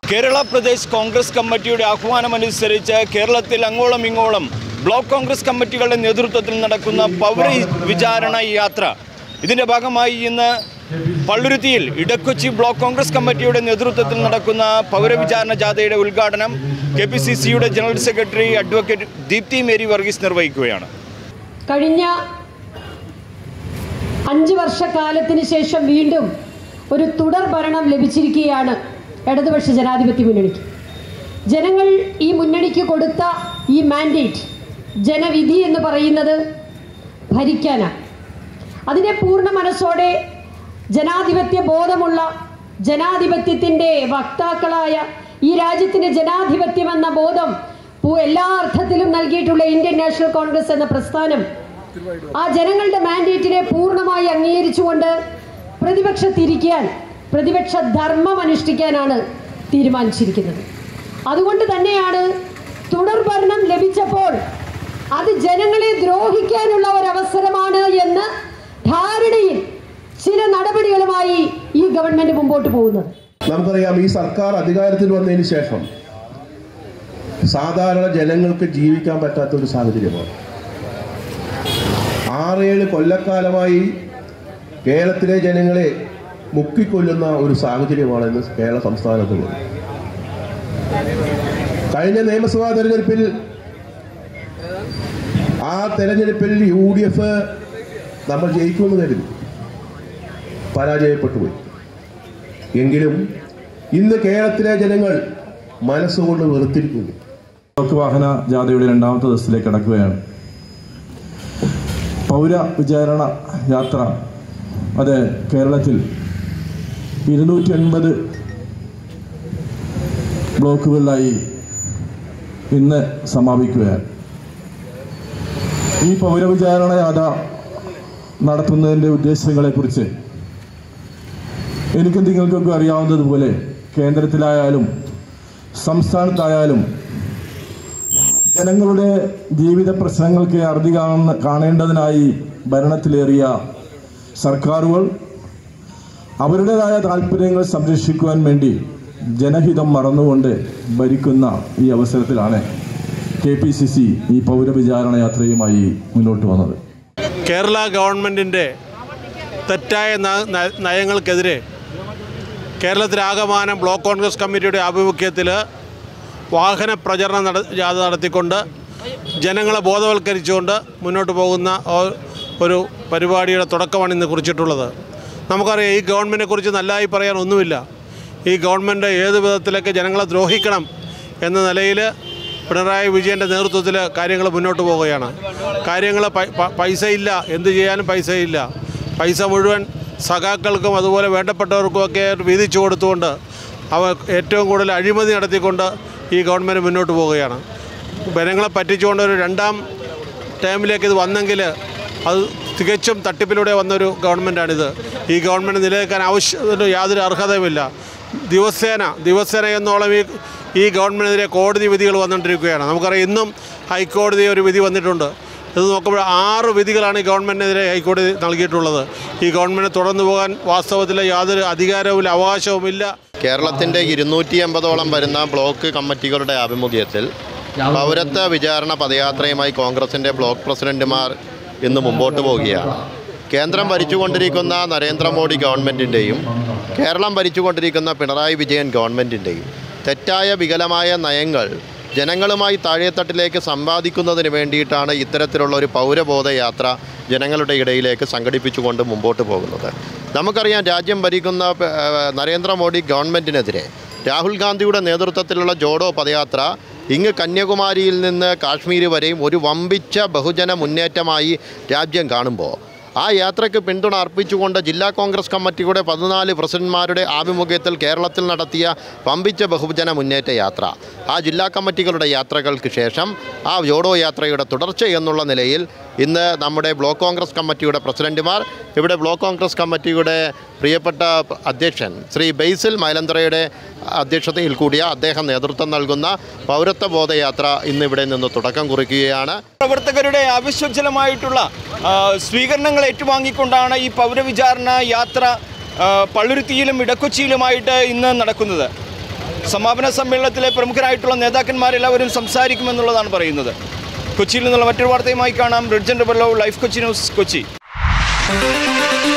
കേരള പ്രദേശ് കോൺഗ്രസ് കമ്മിറ്റിയുടെ ആഹ്വാനമനുസരിച്ച് കേരളത്തിൽ അങ്ങോളം ഇങ്ങോളം ബ്ലോക്ക് കോൺഗ്രസ് കമ്മിറ്റികളുടെ നേതൃത്വത്തിൽ നടക്കുന്ന പൗര വിചാരണ യാത്ര ഇതിൻ്റെ ഭാഗമായി ഇന്ന് പള്ളുരുത്തിയിൽ ഇടക്കൊച്ചി ബ്ലോക്ക് കോൺഗ്രസ് കമ്മിറ്റിയുടെ നേതൃത്വത്തിൽ നടക്കുന്ന പൗരവിചാരണ ജാഥയുടെ ഉദ്ഘാടനം കെ പി സി സിയുടെ general secretary advocate Deepthi Mary Varghese നിർവഹിക്കുകയാണ് കഴിഞ്ഞ അഞ്ച് വർഷക്കാലത്തിന് ശേഷം വീണ്ടും ഒരു തുടർ ഭരണം ലഭിച്ചിരിക്കുകയാണ് ഇടതുപക്ഷ ജനാധിപത്യ മുന്നണിക്ക് ജനങ്ങൾ ഈ മുന്നണിക്ക് കൊടുത്ത ഈ മാൻഡേറ്റ് ജനവിധി എന്ന് പറയുന്നത് ഭരിക്കാനാണ് അതിനെ പൂർണ്ണ മനസ്സോടെ ജനാധിപത്യ ബോധമുള്ള ജനാധിപത്യത്തിൻ്റെ വക്താക്കളായ ഈ രാജ്യത്തിന് ജനാധിപത്യം എന്ന ബോധം പൂ- എല്ലാ അർത്ഥത്തിലും നൽകിയിട്ടുള്ള ഇന്ത്യൻ നാഷണൽ കോൺഗ്രസ് എന്ന പ്രസ്ഥാനം ആ ജനങ്ങളുടെ മാൻഡേറ്റിനെ പൂർണ്ണമായി അംഗീകരിച്ചുകൊണ്ട് പ്രതിപക്ഷത്തിരിക്കാൻ പ്രതിപക്ഷ ധർമ്മം അനുഷ്ഠിക്കാനാണ് തീരുമാനിച്ചിരിക്കുന്നത് അതുകൊണ്ട് തന്നെയാണ് തുടർ ഭരണം ലഭിച്ചപ്പോൾ അത് ജനങ്ങളെ ദ്രോഹിക്കാനുള്ള ഒരവസരമാണ് എന്ന് ധാരണയിൽ ചില നടപടികളുമായി ഈ ഗവൺമെന്റ് മുമ്പോട്ട് പോകുന്നത് നമുക്കറിയാം ഈ സർക്കാർ അധികാരത്തിൽ വന്നതിന് ശേഷം സാധാരണ ജനങ്ങൾക്ക് ജീവിക്കാൻ പറ്റാത്ത ഒരു സാഹചര്യമാണ് ആറേഴ് കൊല്ലക്കാലമായി കേരളത്തിലെ ജനങ്ങളെ മുക്കിക്കൊല്ലുന്ന ഒരു സാഹചര്യമാണ് ഇന്ന് കേരള സംസ്ഥാനത്തുള്ളത് കഴിഞ്ഞ നിയമസഭാ തെരഞ്ഞെടുപ്പിൽ ആ തെരഞ്ഞെടുപ്പിൽ യു ഡി എഫ് നമ്മൾ ജയിക്കുമെന്ന് കരുതി പരാജയപ്പെട്ടു പോയി എങ്കിലും ഇന്ന് കേരളത്തിലെ ജനങ്ങൾ മനസ്സുകൊണ്ട് വെറുത്തിരിക്കുന്നു ബ്ലോക്ക് വാഹന ജാഥയുടെ രണ്ടാമത്തെ ദിവസത്തിലേക്ക് കടക്കുകയാണ് പൗര വിചാരണ യാത്ര അത് കേരളത്തിൽ ഇരുന്നൂറ്റി എൺപത് ബ്ലോക്കുകളിലായി ഇന്ന് സമാപിക്കുകയാണ് ഈ പൗരവിചാരണ യാത്ര നടത്തുന്നതിൻ്റെ ഉദ്ദേശങ്ങളെക്കുറിച്ച് എനിക്ക് നിങ്ങൾക്കൊക്കെ അറിയാവുന്നതുപോലെ കേന്ദ്രത്തിലായാലും സംസ്ഥാനത്തായാലും ജനങ്ങളുടെ ജീവിത പ്രശ്നങ്ങൾക്ക് അറുതി കാണുന്ന കാണേണ്ടതിനായി ഭരണത്തിലേറിയ സർക്കാരുകൾ അവരുടേതായ താല്പര്യങ്ങൾ സംരക്ഷിക്കുവാൻ വേണ്ടി ജനഹിതം മറന്നുകൊണ്ട് ഭരിക്കുന്ന ഈ അവസരത്തിലാണ് കെ പി സി സി ഈ പൗരവിചാരണ യാത്രയുമായി മുന്നോട്ട് വന്നത് കേരള ഗവൺമെൻറ്റിൻ്റെ തെറ്റായ ന- ന- നയങ്ങൾക്കെതിരെ കേരളത്തിലാകമാനം ബ്ലോക്ക് കോൺഗ്രസ് കമ്മിറ്റിയുടെ ആഭിമുഖ്യത്തിൽ വാഹന പ്രചരണം നട ജാഥ നടത്തിക്കൊണ്ട് ജനങ്ങളെ ബോധവൽക്കരിച്ചുകൊണ്ട് മുന്നോട്ട് പോകുന്ന ഒ- ഒരു പരിപാടിയുടെ തുടക്കമാണ് ഇന്ന് കുറിച്ചിട്ടുള്ളത് നമുക്കറിയാം ഈ ഗവൺമെൻറ്റിനെക്കുറിച്ച് നല്ലതായി പറയാൻ ഒന്നുമില്ല ഈ ഗവൺമെൻറ് ഏത് വിധത്തിലൊക്കെ ജനങ്ങളെ ദ്രോഹിക്കണം എന്ന നിലയിൽ പിണറായി വിജയൻ്റെ നേതൃത്വത്തിൽ കാര്യങ്ങൾ മുന്നോട്ട് പോവുകയാണ് കാര്യങ്ങൾ പൈ- പ- പൈസയില്ല എന്ത് ചെയ്യാനും പൈസയില്ല പൈസ മുഴുവൻ സഖാക്കൾക്കും അതുപോലെ വേണ്ടപ്പെട്ടവർക്കുമൊക്കെ വീതിച്ചു കൊടുത്തുകൊണ്ട് അവ ഏറ്റവും കൂടുതൽ അഴിമതി നടത്തിക്കൊണ്ട് ഈ ഗവൺമെൻറ് മുന്നോട്ട് പോവുകയാണ് ജനങ്ങളെ പറ്റിച്ചുകൊണ്ട് ഒരു രണ്ടാം ടൈമിലേക്ക് ഇത് വന്നെങ്കിൽ അത് തികച്ചും തട്ടിപ്പിലൂടെ വന്നൊരു ഗവൺമെൻറ്റാണിത് ഈ ഗവൺമെൻറ് നിലനിൽക്കാൻ ആവശ്യം യാതൊരു അർഹതയുമില്ല ദിവസേന ദിവസേന എന്നോളം ഈ ഈ ഗവൺമെൻറ്റിനെതിരെ കോടതി വിധികൾ വന്നുകൊണ്ടിരിക്കുകയാണ് നമുക്കറിയാം ഇന്നും ഹൈക്കോടതി ഒരു വിധി വന്നിട്ടുണ്ട് ഇത് നോക്കുമ്പോൾ ആറ് വിധികളാണ് ഈ ഗവൺമെൻറ്റിനെതിരെ ഹൈക്കോടതി നൽകിയിട്ടുള്ളത് ഈ ഗവൺമെൻറ് തുടർന്നു പോകാൻ വാസ്തവത്തിൽ യാതൊരു അധികാരവുമില്ല അവകാശവുമില്ല കേരളത്തിൻ്റെ ഇരുന്നൂറ്റി എൺപതോളം വരുന്ന ബ്ലോക്ക് കമ്മിറ്റികളുടെ ആഭിമുഖ്യത്തിൽ പൗരത്വ വിചാരണ പദയാത്രയുമായി കോൺഗ്രസിൻ്റെ ബ്ലോക്ക് പ്രസിഡന്റുമാർ ഇന്ന് മുമ്പോട്ട് പോവുകയാണ് കേന്ദ്രം ഭരിച്ചുകൊണ്ടിരിക്കുന്ന നരേന്ദ്രമോദി ഗവൺമെൻറ്റിൻ്റെയും കേരളം ഭരിച്ചുകൊണ്ടിരിക്കുന്ന പിണറായി വിജയൻ ഗവൺമെൻറ്റിൻ്റെയും തെറ്റായ വികലമായ നയങ്ങൾ ജനങ്ങളുമായി താഴെത്തട്ടിലേക്ക് സമ്പാദിക്കുന്നതിന് വേണ്ടിയിട്ടാണ് ഇത്തരത്തിലുള്ള ഒരു പൗരബോധ യാത്ര ജനങ്ങളുടെ ഇടയിലേക്ക് സംഘടിപ്പിച്ചുകൊണ്ട് മുമ്പോട്ട് പോകുന്നത് നമുക്കറിയാം രാജ്യം ഭരിക്കുന്ന ഏഹ്, നരേന്ദ്രമോദി ഗവൺമെൻറ്റിനെതിരെ രാഹുൽ ഗാന്ധിയുടെ നേതൃത്വത്തിലുള്ള ജോഡോ പദയാത്ര ഇങ്ങ് കന്യാകുമാരിയിൽ നിന്ന് കാശ്മീർ വരെയും ഒരു വമ്പിച്ച ബഹുജന മുന്നേറ്റമായി രാജ്യം കാണുമ്പോൾ ആ യാത്രയ്ക്ക് പിന്തുണ അർപ്പിച്ചുകൊണ്ട് ജില്ലാ കോൺഗ്രസ് കമ്മിറ്റിയുടെ പതിനാല് പ്രസിഡന്റ്മാരുടെ ആഭിമുഖ്യത്തിൽ കേരളത്തിൽ നടത്തിയ പമ്പിച്ച ബഹുജന മുന്നേറ്റ യാത്ര ആ ജില്ലാ കമ്മിറ്റികളുടെ യാത്രകൾക്ക് ശേഷം ആ ജോഡോ യാത്രയുടെ തുടർച്ച എന്നുള്ള നിലയിൽ ഇന്ന് നമ്മുടെ ബ്ലോക്ക് കോൺഗ്രസ് കമ്മിറ്റിയുടെ പ്രസിഡന്റുമാർ ഇവിടെ ബ്ലോക്ക് കോൺഗ്രസ് കമ്മിറ്റിയുടെ പ്രിയപ്പെട്ട അധ്യക്ഷൻ ശ്രീ ബെയ്സിൽ മൈലന്തറയുടെ അധ്യക്ഷതയിൽ കൂടിയ അദ്ദേഹം നേതൃത്വം നൽകുന്ന പൗരത്വ ബോധയാത്ര ഇന്ന് ഇവിടെ നിന്ന് തുടക്കം കുറിക്കുകയാണ് പ്രവർത്തകരുടെ ആവശ്യോജ്ജലമായിട്ടുള്ള ആ, സ്വീകരണങ്ങൾ ഏറ്റുവാങ്ങിക്കൊണ്ടാണ് ഈ പൗരവിചാരണ യാത്ര ആ, പള്ളുരുത്തിയിലും ഇടക്കൊച്ചിയിലുമായിട്ട് ഇന്ന് നടക്കുന്നത് സമാപന സമ്മേളനത്തിലെ പ്രമുഖരായിട്ടുള്ള നേതാക്കന്മാരെല്ലാവരും സംസാരിക്കുമെന്നുള്ളതാണ് പറയുന്നത് കൊച്ചിയിൽ നിന്നുള്ള മറ്റൊരു വാർത്തയുമായി കാണാം റിഡ്ജൻ ബെല്ലോ ലൈഫ് കൊച്ചി ന്യൂസ് കൊച്ചി